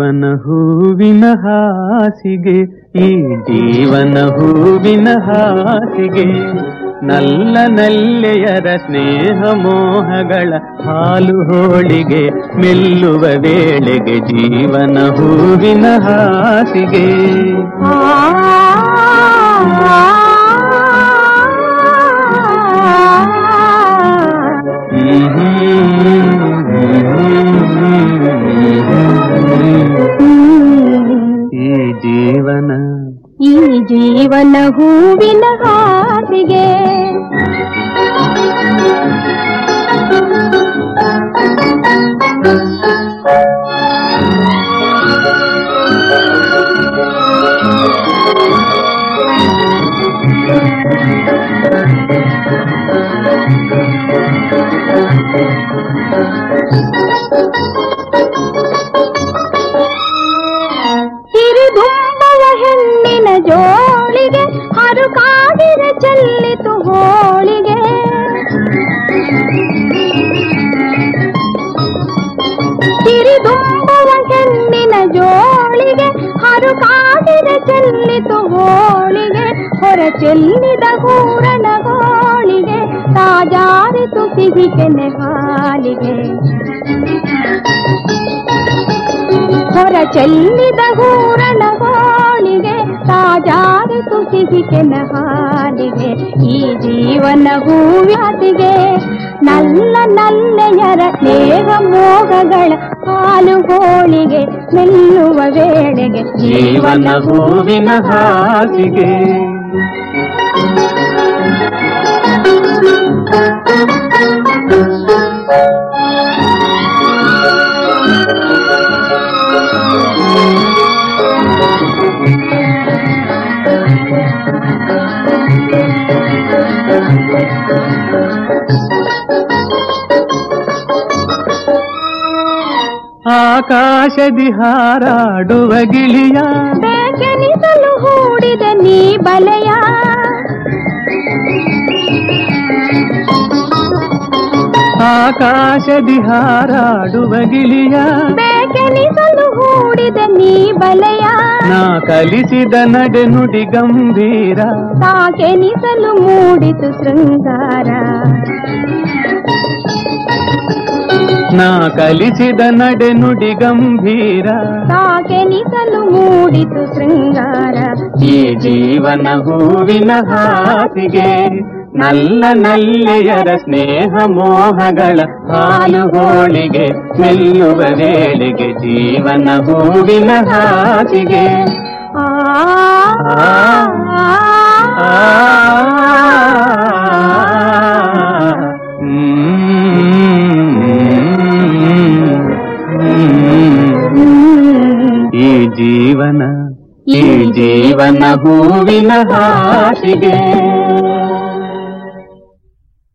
ಜೀವನ ಹೂವಿನ ಹಾಸಿಗೆ ಈ ಜೀವನ ಹೂವಿನ ಹಾಸಿಗೆ ನಲ್ಲ ನಲ್ಲೆಯರ ಸ್ನೇಹ ಮೋಹಗಳ ಹಾಲು ಹೋಳಿಗೆ ಮೆಲ್ಲುವ ವೇಳೆಗೆ ಜೀವನ ಹೂವಿನ ಹಾಸಿಗೆ ಈ ಜೀವನ ಈ ಜೀವನ ಹೂವಿನ ಹಾಸಿಗೆ ಸಿರಿದುಂಬವ ಹೆಣ್ಣಿನ ಜೋಳಿಗೆ ಹರುಕಾಗಿರ ಚೆಲ್ಲಿತು ಹೋಳಿಗೆ ಸಿರಿದುಂಬವ ಹೆಣ್ಣಿನ ಜೋಳಿಗೆ ಹರುಕಾಗಿರ ಚೆಲ್ಲಿತು ಹೋಳಿಗೆ ಹೊರ ಚೆಲ್ಲಿದ ಹೂರಣ ಗೋಳಿಗೆ ತಾಜಾರಿತು ಸಿಹಿ ಕೆನೆ ಹಾಲಿಗೆ ಹೊರ ಚೆಲ್ಲಿದ ಹೂರಣ ಹೋಳಿಗೆ ತಾಜಾರಿತು ಸಿಹಿಕೆನ ಹಾಲಿಗೆ ಈ ಜೀವನ ಹೂವ್ಯಾತಿಗೆ ನಲ್ಲ ನಲ್ಲೆಯರ ನೇಹ ಮೋಹಗಳ ಹಾಲು ಹೋಳಿಗೆ ಮೆಲ್ಲುವ ವೇಳೆಗೆ ಜೀವನ ಹೂವಿನ ಹಾಸಿಗೆ ಆಕಾಶದಿ ಹಾರಾಡುವ ಗಿಳಿಯ ಬೇಕೆನಿಸಲು ಹೂಡಿದ ನೀ ಬಲೆಯ ಆಕಾಶದಿ ಹಾರಾಡುವ ಗಿಳಿಯ ಬೇಕೆನಿಸಲು ಹೂಡಿದ ನೀ ಬಲೆಯ ನಾ ಕಲಿಸಿದ ನಡೆ ನುಡಿ ಗಂಭೀರ ತಾಕೆನಿಸಲು ಮೂಡಿತು ಶೃಂಗಾರ ನಾ ಕಲಿಸಿದ ನಡೆ ನುಡಿ ಗಂಭೀರ ತಾಕೆನಿಸಲು ಮೂಡಿತು ಶೃಂಗಾರ ಈ ಜೀವನ ಹೂವಿನ ಹಾಸಿಗೆ ನಲ್ಲ ನಲ್ಲೆಯರ ಸ್ನೇಹ ಮೋಹಗಳ ಹಾಲು ಹೋಳಿಗೆ ಮೆಲ್ಲುವ ವೇಳೆಗೆ ಜೀವನ ಹೂವಿನ ಹಾಸಿಗೆ ಆ ಆ, ಈ ಜೀವನ ಈ ಜೀವನ ಹೂವಿನ ಹಾಸಿಗೆ